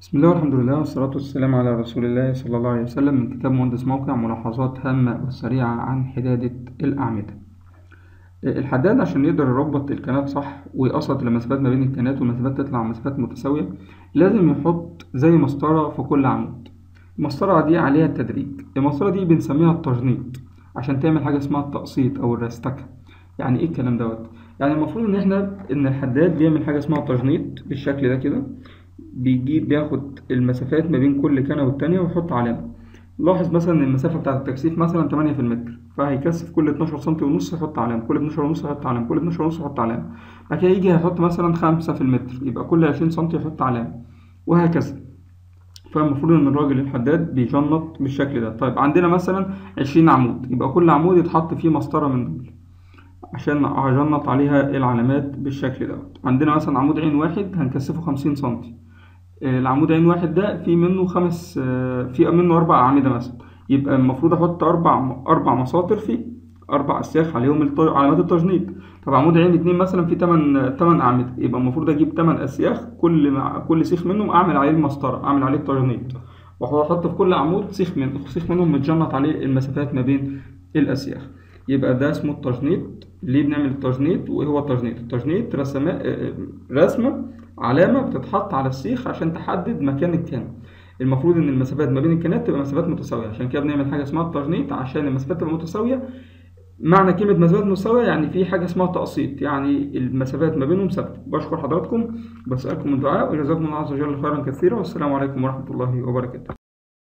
بسم الله والحمد لله والصلاة والسلام على رسول الله صلى الله عليه وسلم من كتاب مهندس موقع ملاحظات هامة وسريعة عن حدادة الأعمدة الحداد عشان يقدر يربط الكنات صح ويقسط المسافات ما بين الكنات والمسافات تطلع مسافات متساوية لازم يحط زي مسطرة في كل عمود المسطرة دي عليها التدريج المسطرة دي بنسميها التجنيط عشان تعمل حاجة اسمها التقسيط أو الرستكة يعني ايه الكلام دوت يعني المفروض ان احنا ان الحداد بيعمل حاجة اسمها تجنيط بالشكل ده كده بيجيب بياخد المسافات ما بين كل كنة والتانية ويحط علامة لاحظ مثلا ان المسافة بتاعة التكثيف مثلا 8 في المتر فهيكثف كل 12 سم ونص يحط علامة كل 12 ونص يحط علامة كل 12 ونص يحط علامة بعد كده يجي هيحط مثلا 5 في المتر يبقى كل 20 سم يحط علامة وهكذا فالمفروض ان الراجل الحداد بيجنط بالشكل ده طيب عندنا مثلا 20 عمود يبقى كل عمود يتحط فيه مسطرة من دول عشان هجنط عليها العلامات بالشكل دوت عندنا مثلا عمود عين واحد هنكثفه 50 سنتي العمود عين واحد ده في منه خمس في منه أربع أعمدة مثلا يبقى المفروض أحط أربع أربع مساطر فيه أربع أسياخ عليهم علامات التجنيط طب عمود عين اتنين مثلا في تمن تمن أعمدة يبقى المفروض أجيب تمن أسياخ كل مع كل سيخ منهم أعمل عليه المسطرة أعمل عليه التجنيط وأحط في كل عمود سيخ من سيخ منهم متجنط عليه المسافات ما بين الأسياخ يبقى ده اسمه التجنيط ليه بنعمل التجنيط وايه هو التجنيط التجنيط رسمة رسمة علامة بتتحط على السيخ عشان تحدد مكان الكان المفروض ان المسافات ما بين الكانات تبقى مسافات متساوية عشان كده بنعمل حاجة اسمها التجنيط عشان المسافات تبقى متساوية معنى كلمة مسافات متساوية يعني في حاجة اسمها تقسيط يعني المسافات ما بينهم ثابتة بشكر حضراتكم بسألكم الدعاء وجزاكم الله عز وجل خيرا كثيرا والسلام عليكم ورحمة الله وبركاته